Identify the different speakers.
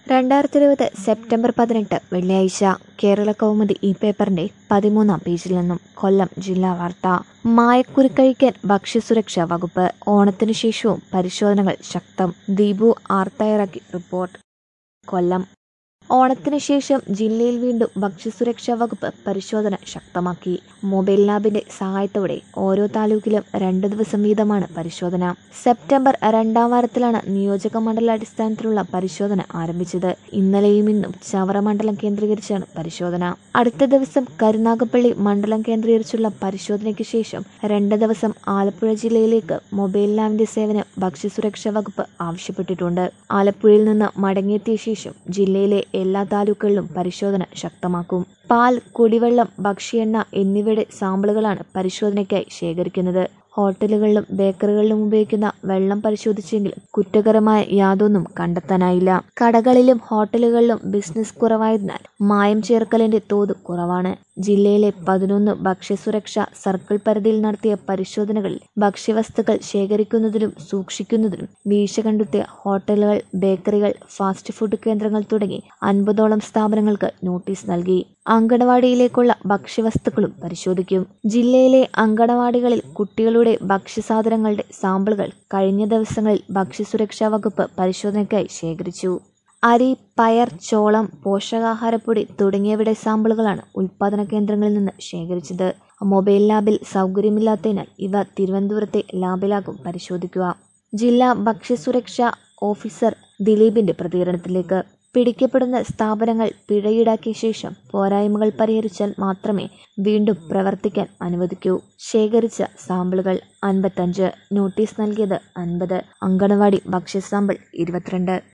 Speaker 1: രണ്ടായിരത്തി ഇരുപത് സെപ്റ്റംബർ പതിനെട്ട് വെള്ളിയാഴ്ച കേരള കൗമുദി ഈ പേപ്പറിന്റെ പതിമൂന്നാം പേജിൽ നിന്നും കൊല്ലം ജില്ലാ വാർത്ത മായക്കുരുക്കഴിക്കാൻ ഭക്ഷ്യസുരക്ഷാ വകുപ്പ് ഓണത്തിനു ശേഷവും പരിശോധനകൾ ശക്തം ദീപു ആർ തയ്യാറാക്കി റിപ്പോർട്ട് കൊല്ലം ഓണത്തിന് ശേഷം ജില്ലയിൽ വീണ്ടും ഭക്ഷ്യസുരക്ഷാ വകുപ്പ് പരിശോധന ശക്തമാക്കി മൊബൈൽ ലാബിന്റെ സഹായത്തോടെ ഓരോ താലൂക്കിലും രണ്ട് ദിവസം വീതമാണ് പരിശോധന സെപ്റ്റംബർ രണ്ടാം വാരത്തിലാണ് നിയോജക മണ്ഡലാടിസ്ഥാനത്തിലുള്ള പരിശോധന ആരംഭിച്ചത് ഇന്നലെയും ഇന്നും ചവറ മണ്ഡലം കേന്ദ്രീകരിച്ചാണ് പരിശോധന അടുത്ത ദിവസം കരുനാഗപ്പള്ളി മണ്ഡലം കേന്ദ്രീകരിച്ചുള്ള പരിശോധനയ്ക്ക് ശേഷം രണ്ട് ദിവസം ആലപ്പുഴ ജില്ലയിലേക്ക് മൊബൈൽ ലാബിന്റെ സേവനം ഭക്ഷ്യസുരക്ഷാ വകുപ്പ് ആവശ്യപ്പെട്ടിട്ടുണ്ട് ആലപ്പുഴയിൽ നിന്ന് മടങ്ങിയെത്തിയ ശേഷം ജില്ലയിലെ എല്ലാ താലൂക്കുകളിലും പരിശോധന ശക്തമാക്കും പാൽ കുടിവെള്ളം ഭക്ഷ്യെണ്ണ എന്നിവയുടെ സാമ്പിളുകളാണ് പരിശോധനയ്ക്കായി ശേഖരിക്കുന്നത് ഹോട്ടലുകളിലും ബേക്കറികളിലും ഉപയോഗിക്കുന്ന വെള്ളം പരിശോധിച്ചെങ്കിലും കുറ്റകരമായ യാതൊന്നും കണ്ടെത്താനായില്ല കടകളിലും ഹോട്ടലുകളിലും ബിസിനസ് കുറവായതിനാൽ മായം ചേർക്കലിന്റെ തോത് കുറവാണ് ജില്ലയിലെ പതിനൊന്ന് ഭക്ഷ്യസുരക്ഷാ സർക്കിൾ പരിധിയിൽ നടത്തിയ പരിശോധനകളിൽ ഭക്ഷ്യവസ്തുക്കൾ ശേഖരിക്കുന്നതിലും സൂക്ഷിക്കുന്നതിലും വീഴ്ച കണ്ടെത്തിയ ഹോട്ടലുകൾ ബേക്കറികൾ ഫാസ്റ്റ് ഫുഡ് കേന്ദ്രങ്ങൾ തുടങ്ങി അൻപതോളം സ്ഥാപനങ്ങൾക്ക് നോട്ടീസ് നൽകി അങ്കണവാടിയിലേക്കുള്ള ഭക്ഷ്യവസ്തുക്കളും പരിശോധിക്കും ജില്ലയിലെ അങ്കണവാടികളിൽ കുട്ടികളുടെ ഭക്ഷ്യസാധനങ്ങളുടെ സാമ്പിളുകൾ കഴിഞ്ഞ ദിവസങ്ങളിൽ ഭക്ഷ്യസുരക്ഷാ വകുപ്പ് പരിശോധനയ്ക്കായി ശേഖരിച്ചു അരി പയർ ചോളം പോഷകാഹാരപ്പൊടി തുടങ്ങിയവയുടെ സാമ്പിളുകളാണ് ഉൽപാദന കേന്ദ്രങ്ങളിൽ നിന്ന് ശേഖരിച്ചത് മൊബൈൽ ലാബിൽ സൗകര്യമില്ലാത്തതിനാൽ ഇവ തിരുവനന്തപുരത്തെ ലാബിലാകും പരിശോധിക്കുക ജില്ലാ ഭക്ഷ്യസുരക്ഷാ ഓഫീസർ ദിലീപിന്റെ പ്രതികരണത്തിലേക്ക് പിടിക്കപ്പെടുന്ന സ്ഥാപനങ്ങൾ പിഴ ഈടാക്കിയ ശേഷം പോരായ്മകൾ പരിഹരിച്ചാൽ മാത്രമേ വീണ്ടും പ്രവർത്തിക്കാൻ അനുവദിക്കൂ ശേഖരിച്ച സാമ്പിളുകൾ അൻപത്തഞ്ച് നോട്ടീസ് നൽകിയത് അൻപത് അങ്കണവാടി ഭക്ഷ്യ സാമ്പിൾ ഇരുപത്തിരണ്ട്